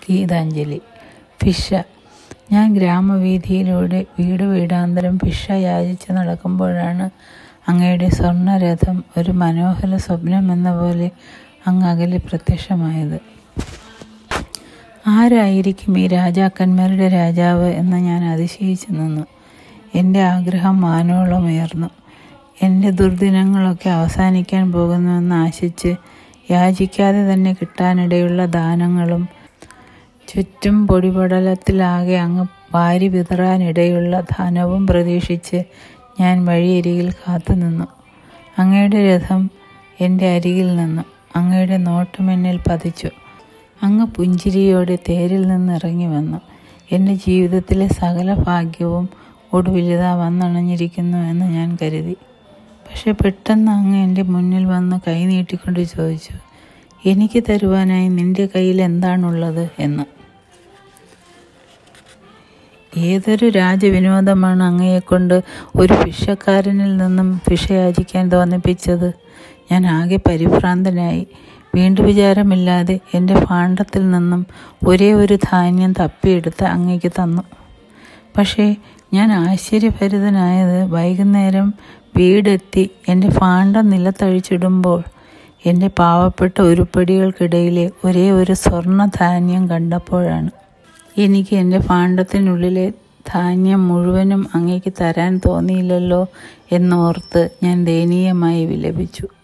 ഗീതാഞ്ജലി ഭിക്ഷ ഞാൻ ഗ്രാമവീഥിയിലൂടെ വീട് വീടാന്തരം ഭിക്ഷ യാചിച്ച് നടക്കുമ്പോഴാണ് അങ്ങയുടെ സ്വർണ്ണരഥം ഒരു മനോഹര സ്വപ്നമെന്ന പോലെ അങ്ങ് അകലെ പ്രത്യക്ഷമായത് ആരായിരിക്കും ഈ രാജാക്കന്മാരുടെ രാജാവ് എന്ന് ഞാൻ അതിശയിച്ചു നിന്നു എൻ്റെ ആഗ്രഹം മാനോളം ഉയർന്നു എൻ്റെ ദുർദിനങ്ങളൊക്കെ അവസാനിക്കാൻ പോകുന്നുവെന്ന് ആശിച്ച് യാചിക്കാതെ തന്നെ കിട്ടാനിടയുള്ള ദാനങ്ങളും ചുറ്റും പൊടിപടലത്തിലാകെ അങ്ങ് വാരി വിതറാനിടയുള്ള ധനവും പ്രതീക്ഷിച്ച് ഞാൻ വഴിയരികിൽ കാത്തുനിന്നു അങ്ങയുടെ രഥം എൻ്റെ അരികിൽ നിന്നു അങ്ങയുടെ നോട്ടം എന്നിൽ പതിച്ചു അങ്ങ് പുഞ്ചിരിയോടെ തേരിൽ നിന്ന് ഇറങ്ങി വന്നു എൻ്റെ ജീവിതത്തിലെ സകല ഭാഗ്യവും ഒടുവിലിതാ വന്നണഞ്ഞിരിക്കുന്നു എന്ന് ഞാൻ കരുതി പക്ഷെ പെട്ടെന്ന് അങ്ങ് എൻ്റെ മുന്നിൽ വന്ന് കൈ നീട്ടിക്കൊണ്ട് ചോദിച്ചു എനിക്ക് തരുവാനായി നിന്റെ കയ്യിൽ എന്താണുള്ളത് എന്ന് ഏതൊരു രാജവിനോദമാണ് അങ്ങയെക്കൊണ്ട് ഒരു ഭിക്ഷക്കാരനിൽ നിന്നും ഭിക്ഷ യാചിക്കാൻ തോന്നിപ്പിച്ചത് ഞാൻ ആകെ പരിഭ്രാന്തനായി വീണ്ടു വിചാരമില്ലാതെ എൻ്റെ ഭാണ്ഡത്തിൽ നിന്നും ഒരേ ഒരു ധാന്യം തപ്പിയെടുത്ത് അങ്ങേക്ക് തന്നു പക്ഷേ ഞാൻ ആശ്ചര്യഭരിതനായത് വൈകുന്നേരം വീടെത്തി എൻ്റെ ഭാണ്ഡം നിലത്തഴിച്ചിടുമ്പോൾ എൻ്റെ പാവപ്പെട്ട ഉരുപ്പടികൾക്കിടയിലെ ഒരേ ഒരു സ്വർണ്ണ ധാന്യം കണ്ടപ്പോഴാണ് എനിക്ക് എൻ്റെ ഭാണ്ഡത്തിനുള്ളിലെ ധാന്യം മുഴുവനും അങ്ങേക്ക് തരാൻ തോന്നിയില്ലല്ലോ എന്നോർത്ത് ഞാൻ ദയനീയമായി വിലപിച്ചു